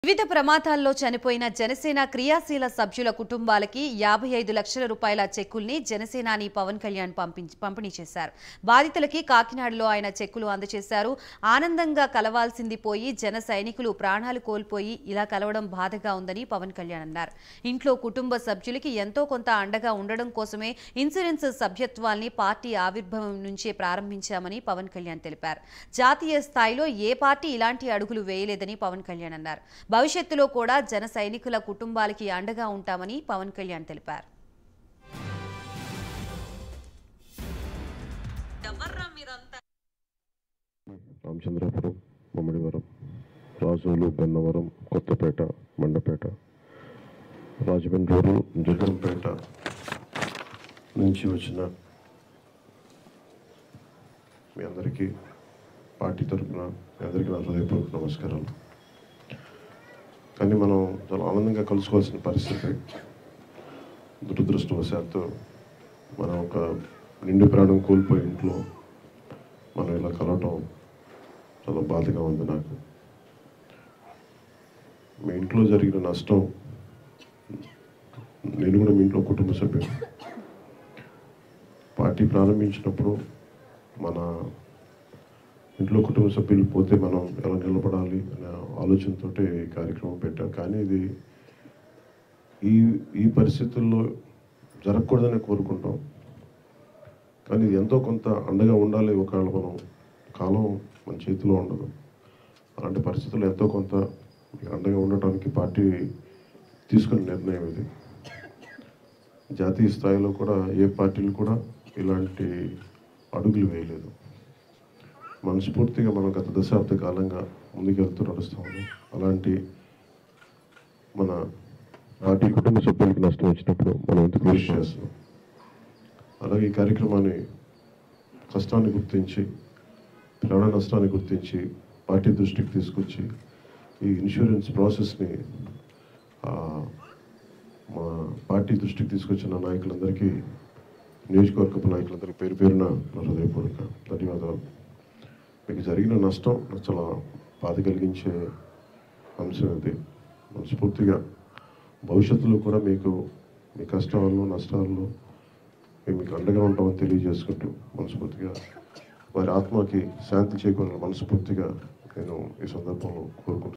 వివిధ ప్రమాదాల్లో చనిపోయిన జనసేన క్రియాశీల సభ్యుల కుటుంబాలకి యాభై ఐదు లక్షల రూపాయల చెక్కుల్ని జనసేనాని పవన్ కళ్యాణ్ పంపించి పంపిణీ చేశారు బాధితులకి కాకినాడలో ఆయన చెక్కులు అందజేశారు ఆనందంగా కలవాల్సింది పోయి జన సైనికులు ప్రాణాలు కోల్పోయి ఇలా కలవడం బాధగా ఉందని పవన్ కళ్యాణ్ అన్నారు ఇంట్లో కుటుంబ సభ్యులకి ఎంతో కొంత అండగా ఉండడం కోసమే ఇన్సూరెన్స్ సభ్యత్వాల్ని పార్టీ ఆవిర్భావం నుంచే ప్రారంభించామని పవన్ కళ్యాణ్ తెలిపారు జాతీయ స్థాయిలో ఏ పార్టీ ఇలాంటి అడుగులు వేయలేదని పవన్ కళ్యాణ్ అన్నారు భవిష్యత్తులో కూడా జన సైనికుల కుటుంబాలకి అండగా ఉంటామని పవన్ కళ్యాణ్ తెలిపారు రామచంద్రాపురం మమ్మడివరం రాజోలు గన్నవరం కొత్తపేట మండపేట రాజమండ్రి జగన్పేట నుంచి వచ్చిన మీ అందరికీ పార్టీ తరఫున మీ అందరికీ నా హృదయపూర్వక నమస్కారాలు కానీ మనం చాలా ఆనందంగా కలుసుకోవాల్సిన పరిస్థితి దురదృష్టవశాత్తు మనం ఒక నిండు ప్రాణం కోల్పోయి ఇంట్లో మనం ఇలా కలవటం చాలా బాధగా ఉంది నాకు మీ ఇంట్లో జరిగిన నష్టం నేను కూడా మీ ఇంట్లో కుటుంబ సభ్యులు పార్టీ ప్రారంభించినప్పుడు మన ఇంట్లో కుటుంబ సభ్యులు పోతే మనం ఎలా నిలబడాలి అనే ఆలోచనతో ఈ కార్యక్రమం పెట్టాం కానీ ఇది ఈ ఈ పరిస్థితుల్లో జరగకూడదని కోరుకుంటాం కానీ ఇది ఎంతో కొంత అండగా ఉండాలి ఒకవేళ మనం కాలం మన చేతిలో ఉండదు అలాంటి పరిస్థితుల్లో ఎంతో కొంత మీకు అండగా ఉండటానికి పార్టీ తీసుకున్న నిర్ణయం ఇది జాతీయ స్థాయిలో కూడా ఏ పార్టీలు కూడా ఇలాంటి అడుగులు వేయలేదు మనస్ఫూర్తిగా మనం గత దశాబ్ద కాలంగా ముందుకెళ్తూ నడుస్తాము అలాంటి మన పార్టీ కుటుంబ సభ్యులకు నష్టం వచ్చినప్పుడు మనం ఎందుకు కృషి చేస్తున్నాం అలాగే ఈ కార్యక్రమాన్ని కష్టాన్ని గుర్తించి ప్రాణ నష్టాన్ని గుర్తించి పార్టీ దృష్టికి తీసుకొచ్చి ఈ ఇన్సూరెన్స్ ప్రాసెస్ని ఆ, మా పార్టీ దృష్టికి తీసుకొచ్చిన నాయకులందరికీ నియోజకవర్గపు నాయకులందరికీ పేరు పేరున నా హృదయపూర్వక ధన్యవాదాలు మీకు జరిగిన నష్టం నాకు చాలా బాధ కలిగించే అంశం ఇది మనస్ఫూర్తిగా భవిష్యత్తులో కూడా మీకు మీ కష్టాల్లో నష్టాల్లో మేము మీకు అండగా ఉంటామని తెలియజేసుకుంటూ మనస్ఫూర్తిగా వారి ఆత్మకి శాంతి చేకూరాలని మనస్ఫూర్తిగా నేను ఈ సందర్భంలో కోరుకుంటున్నాను